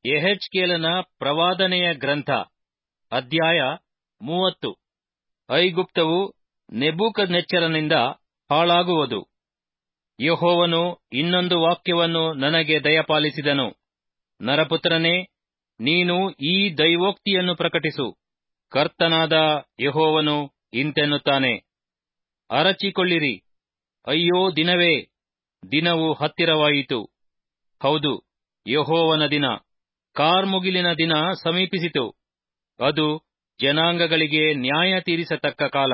ಎಹೆಚ್ಕೇಲನ ಪ್ರವಾದನೆಯ ಗ್ರಂಥ ಅಧ್ಯಾಯ ಮೂವತ್ತು ಐಗುಪ್ತವು ನೆಬೂಕದ್ನೆಚ್ಚರನಿಂದ ಹಾಳಾಗುವುದು ಯೆಹೋವನು ಇನ್ನೊಂದು ವಾಕ್ಯವನ್ನು ನನಗೆ ದಯಪಾಲಿಸಿದನು ನರಪುತ್ರನೇ ನೀನು ಈ ದೈವೋಕ್ತಿಯನ್ನು ಪ್ರಕಟಿಸು ಕರ್ತನಾದ ಯೆಹೋವನು ಇಂತೆನ್ನುತ್ತಾನೆ ಅರಚಿಕೊಳ್ಳಿರಿ ಅಯ್ಯೋ ದಿನವೇ ದಿನವು ಹತ್ತಿರವಾಯಿತು ಹೌದು ಯೆಹೋವನ ದಿನ ಕಾರ್ಮುಗಿಲಿನ ದಿನ ಸಮೀಪಿಸಿತು ಅದು ಜನಾಂಗಗಳಿಗೆ ನ್ಯಾಯ ತೀರಿಸತಕ್ಕ ಕಾಲ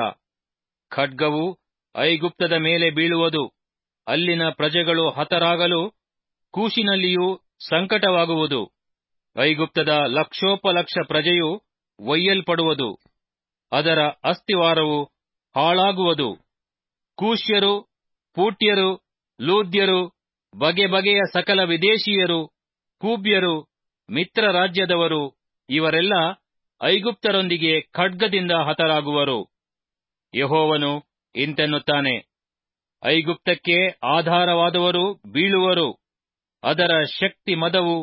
ಖಡ್ಗವು ಐಗುಪ್ತದ ಮೇಲೆ ಬೀಳುವುದು ಅಲ್ಲಿನ ಪ್ರಜೆಗಳು ಹತರಾಗಲು ಕೂಶಿನಲ್ಲಿಯೂ ಸಂಕಟವಾಗುವುದು ಐಗುಪ್ತದ ಲಕ್ಷೋಪಲಕ್ಷ ಪ್ರಜೆಯು ಒಯ್ಯಲ್ಪಡುವುದು ಅದರ ಅಸ್ತಿವಾರವು ಹಾಳಾಗುವುದು ಕೂಶ್ಯರು ಪೂಟ್ಯರು ಲೂದ್ಯರು ಬಗೆ ಬಗೆಯ ಸಕಲ ವಿದೇಶೀಯರು ಕೂಬ್ಯರು ಮಿತ್ರ ರಾಜ್ಯದವರು ಇವರೆಲ್ಲ ಐಗುಪ್ತರೊಂದಿಗೆ ಖಡ್ಗದಿಂದ ಹತರಾಗುವರು ಯೆಹೋವನು ಇಂತೆನ್ನುತ್ತಾನೆ ಐಗುಪ್ತಕ್ಕೆ ಆಧಾರವಾದವರು ಬೀಳುವರು ಅದರ ಶಕ್ತಿ ಮದವು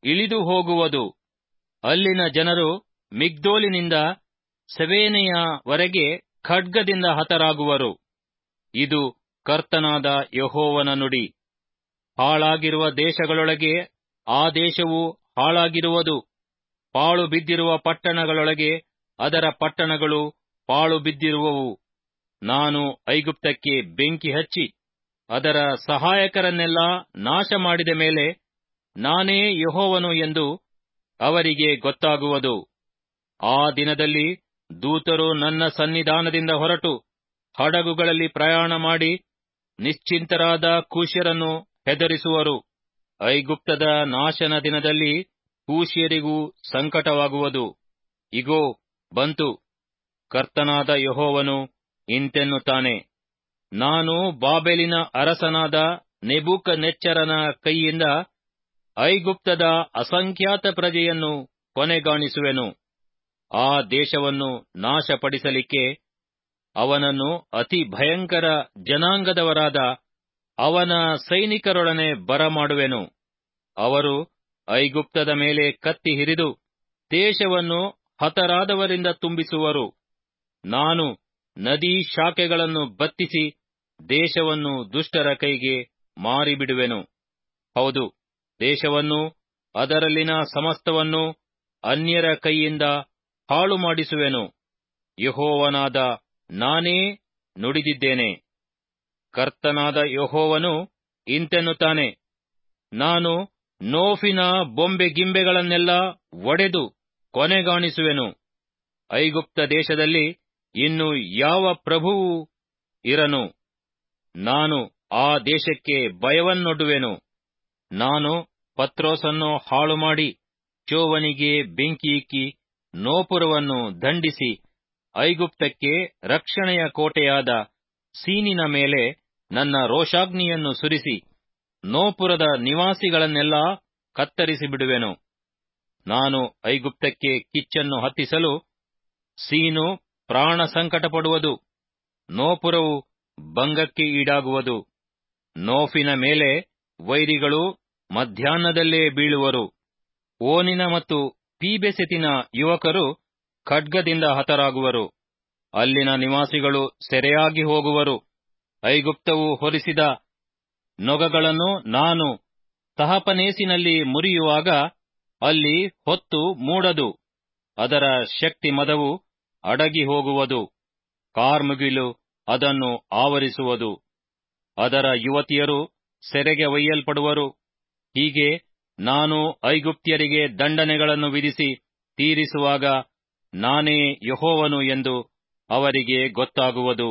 ಇಳಿದು ಹೋಗುವುದು ಅಲ್ಲಿನ ಜನರು ಮಿಗ್ದೋಲಿನಿಂದ ಸೆವೇನೆಯವರೆಗೆ ಖಡ್ಗದಿಂದ ಹತರಾಗುವರು ಇದು ಕರ್ತನಾದ ಯೆಹೋವನ ನುಡಿ ಹಾಳಾಗಿರುವ ದೇಶಗಳೊಳಗೆ ಆ ದೇಶವು ಹಾಳಾಗಿರುವುದು ಪಾಳು ಬಿದ್ದಿರುವ ಪಟ್ಟಣಗಳೊಳಗೆ ಅದರ ಪಟ್ಟಣಗಳು ಪಾಳು ಬಿದ್ದಿರುವವು ನಾನು ಐಗುಪ್ತಕ್ಕೆ ಬೆಂಕಿ ಹಚ್ಚಿ ಅದರ ಸಹಾಯಕರನ್ನೆಲ್ಲ ನಾಶ ಮಾಡಿದ ಮೇಲೆ ನಾನೇ ಯೆಹೋವನು ಎಂದು ಅವರಿಗೆ ಗೊತ್ತಾಗುವುದು ಆ ದಿನದಲ್ಲಿ ದೂತರು ನನ್ನ ಸನ್ನಿಧಾನದಿಂದ ಹೊರಟು ಹಡಗುಗಳಲ್ಲಿ ಪ್ರಯಾಣ ಮಾಡಿ ನಿಶ್ಚಿಂತರಾದ ಕೂಶ್ಯರನ್ನು ಹೆದರಿಸುವರು ಐಗುಪ್ತದ ನಾಶನ ದಿನದಲ್ಲಿ ಕೂಶ್ಯರಿಗೂ ಸಂಕಟವಾಗುವುದು ಇಗೋ ಬಂತು ಕರ್ತನಾದ ಯೆಹೋವನು ಇಂತೆನ್ನುತ್ತಾನೆ ನಾನು ಬಾಬೆಲಿನ ಅರಸನಾದ ನೆಬೂಕನೆಚ್ಚರನ ಕೈಯಿಂದ ಐಗುಪ್ತದ ಅಸಂಖ್ಯಾತ ಪ್ರಜೆಯನ್ನು ಕೊನೆಗಾಣಿಸುವೆನು ಆ ದೇಶವನ್ನು ನಾಶಪಡಿಸಲಿಕ್ಕೆ ಅವನನ್ನು ಅತಿ ಭಯಂಕರ ಜನಾಂಗದವರಾದ ಅವನ ಸೈನಿಕರೊಡನೆ ಬರಮಾಡುವೆನು ಅವರು ಐಗುಪ್ತದ ಮೇಲೆ ಕತ್ತಿ ಹಿರಿದು ದೇಶವನ್ನು ಹತರಾದವರಿಂದ ತುಂಬಿಸುವರು ನಾನು ನದಿ ಶಾಖೆಗಳನ್ನು ಬತ್ತಿಸಿ ದೇಶವನ್ನು ದುಷ್ಟರ ಕೈಗೆ ಮಾರಿಬಿಡುವೆನು ಹೌದು ದೇಶವನ್ನು ಅದರಲ್ಲಿನ ಸಮಸ್ತವನ್ನು ಅನ್ಯರ ಕೈಯಿಂದ ಹಾಳು ಮಾಡಿಸುವೆನು ಯಹೋವನಾದ ನಾನೇ ನುಡಿದಿದ್ದೇನೆ ಕರ್ತನಾದ ಯಹೋವನು ಇಂತೆನ್ನುತ್ತಾನೆ ನಾನು ನೋಫಿನ ಬೊಂಬೆ ಗಿಂಬೆಗಳನ್ನೆಲ್ಲ ಒಡೆದು ಕೊನೆಗಾಣಿಸುವೆನು ಐಗುಪ್ತ ದೇಶದಲ್ಲಿ ಇನ್ನು ಯಾವ ಪ್ರಭುವೂ ಇರನು ನಾನು ಆ ದೇಶಕ್ಕೆ ಭಯವನ್ನೊಡ್ಡುವೆನು ನಾನು ಪತ್ರೋಸನ್ನು ಹಾಳು ಮಾಡಿ ಚೋವನಿಗೆ ಬೆಂಕಿ ಇಕ್ಕಿ ನೋಪುರವನ್ನು ದಂಡಿಸಿ ಐಗುಪ್ತಕ್ಕೆ ರಕ್ಷಣೆಯ ಕೋಟೆಯಾದ ಸೀನಿನ ಮೇಲೆ ನನ್ನ ರೋಷಾಗ್ನಿಯನ್ನು ಸುರಿಸಿ ನೋಪುರದ ನಿವಾಸಿಗಳನ್ನೆಲ್ಲ ಕತ್ತರಿಸಿ ಬಿಡುವೆನು ನಾನು ಐಗುಪ್ತಕ್ಕೆ ಕಿಚ್ಚನ್ನು ಹತ್ತಿಸಲು ಸೀನು ಪ್ರಾಣ ಸಂಕಟಪಡುವುದು ನೋಪುರವು ಭಂಗಕ್ಕೆ ಈಡಾಗುವುದು ನೋಫಿನ ಮೇಲೆ ವೈರಿಗಳು ಮಧ್ಯಾಹ್ನದಲ್ಲೇ ಬೀಳುವರು ಓನಿನ ಮತ್ತು ಪೀಬೆಸೆತಿನ ಯುವಕರು ಖಡ್ಗದಿಂದ ಹತರಾಗುವರು ಅಲ್ಲಿನ ನಿವಾಸಿಗಳು ಸೆರೆಯಾಗಿ ಹೋಗುವರು ಐಗುಪ್ತವು ಹೊರಿಸಿದ ನೊಗಗಳನ್ನು ನಾನು ತಹಪನೇಸಿನಲ್ಲಿ ಮುರಿಯುವಾಗ ಅಲ್ಲಿ ಹೊತ್ತು ಮೂಡದು ಅದರ ಶಕ್ತಿ ಮದವು ಅಡಗಿ ಹೋಗುವುದು ಕಾರ್ಮುಗಿಲು ಅದನ್ನು ಆವರಿಸುವುದು ಅದರ ಯುವತಿಯರು ಸೆರೆಗೆ ಒಯ್ಯಲ್ಪಡುವರು ಹೀಗೆ ನಾನು ಐಗುಪ್ತ್ಯರಿಗೆ ದಂಡನೆಗಳನ್ನು ವಿಧಿಸಿ ತೀರಿಸುವಾಗ ನಾನೇ ಯಹೋವನು ಎಂದು ಅವರಿಗೆ ಗೊತ್ತಾಗುವುದು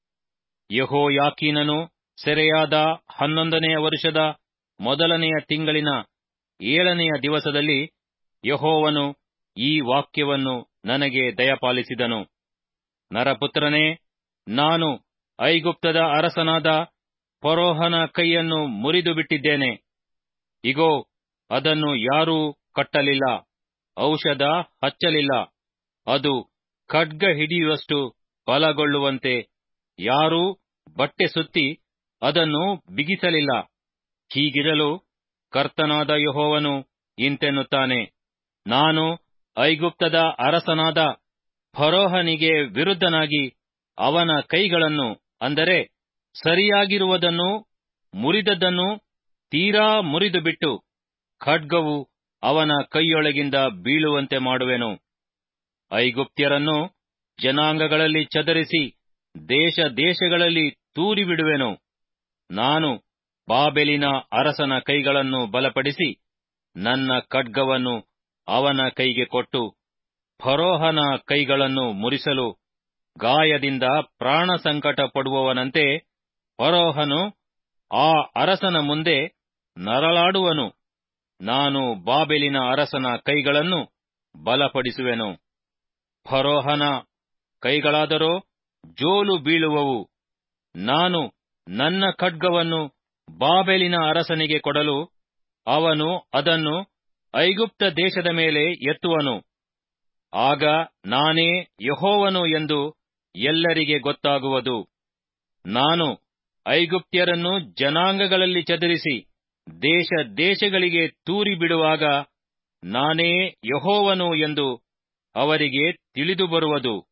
ಯಹೋಯಾಕೀನನು ಸೆರೆಯಾದ ಹನ್ನೊಂದನೆಯ ವರುಷದ ಮೊದಲನೆಯ ತಿಂಗಳಿನ ಏಳನೆಯ ದಿವಸದಲ್ಲಿ ಯಹೋವನು ಈ ವಾಕ್ಯವನ್ನು ನನಗೆ ದಯಪಾಲಿಸಿದನು ನರಪುತ್ರನೇ ನಾನು ಐಗುಪ್ತದ ಅರಸನಾದ ಫರೋಹನ ಕೈಯನ್ನು ಮುರಿದು ಬಿಟ್ಟಿದ್ದೇನೆ ಇಗೋ ಅದನ್ನು ಯಾರೂ ಕಟ್ಟಲಿಲ್ಲ ಔಷಧ ಹಚ್ಚಲಿಲ್ಲ ಅದು ಖಡ್ಗ ಹಿಡಿಯುವಷ್ಟು ಬಲಗೊಳ್ಳುವಂತೆ ಯಾರೂ ಬಟ್ಟೆ ಸುತ್ತಿ ಅದನ್ನು ಬಿಗಿಸಲಿಲ್ಲ ಹೀಗಿರಲು ಕರ್ತನಾದ ಯಹೋವನು ಇಂತೆನ್ನುತ್ತಾನೆ ನಾನು ಐಗುಪ್ತದ ಅರಸನಾದ ಫರೋಹನಿಗೆ ವಿರುದ್ಧನಾಗಿ ಅವನ ಕೈಗಳನ್ನು ಅಂದರೆ ಸರಿಯಾಗಿರುವುದನ್ನು ಮುರಿದದ್ದನ್ನು ತೀರಾ ಮುರಿದು ಬಿಟ್ಟು ಖಡ್ಗವು ಅವನ ಕೈಯೊಳಗಿಂದ ಬೀಳುವಂತೆ ಮಾಡುವೆನು ಐಗುಪ್ತ್ಯರನ್ನು ಜನಾಂಗಗಳಲ್ಲಿ ಚದರಿಸಿ ದೇಶ ದೇಶಗಳಲ್ಲಿ ತೂರಿಬಿಡುವೆನು ನಾನು ಬಾಬೆಲಿನ ಅರಸನ ಕೈಗಳನ್ನು ಬಲಪಡಿಸಿ ನನ್ನ ಖಡ್ಗವನ್ನು ಅವನ ಕೈಗೆ ಕೊಟ್ಟು ಫರೋಹನ ಕೈಗಳನ್ನು ಮುರಿಸಲು ಗಾಯದಿಂದ ಪ್ರಾಣ ಸಂಕಟ ಪಡುವವನಂತೆ ಫರೋಹನು ಆ ಅರಸನ ಮುಂದೆ ನರಳಾಡುವನು ನಾನು ಬಾಬೆಲಿನ ಅರಸನ ಕೈಗಳನ್ನು ಬಲಪಡಿಸುವೆನು ಫರೋಹನ ಕೈಗಳಾದರೋ ಜೋಲು ಬೀಳುವವು ನಾನು ನನ್ನ ಖಡ್ಗವನ್ನು ಬಾಬೆಲಿನ ಅರಸನಿಗೆ ಕೊಡಲು ಅವನು ಅದನ್ನು ಐಗುಪ್ತ ದೇಶದ ಮೇಲೆ ಎತ್ತುವನು ಆಗ ನಾನೇ ಯಹೋವನು ಎಂದು ಎಲ್ಲರಿಗೆ ಗೊತ್ತಾಗುವುದು ನಾನು ಐಗುಪ್ತ್ಯರನ್ನು ಜನಾಂಗಗಳಲ್ಲಿ ಚದರಿಸಿ ದೇಶ ದೇಶಗಳಿಗೆ ತೂರಿ ಬಿಡುವಾಗ ನಾನೇ ಯಹೋವನು ಎಂದು ಅವರಿಗೆ ತಿಳಿದು ಬರುವುದು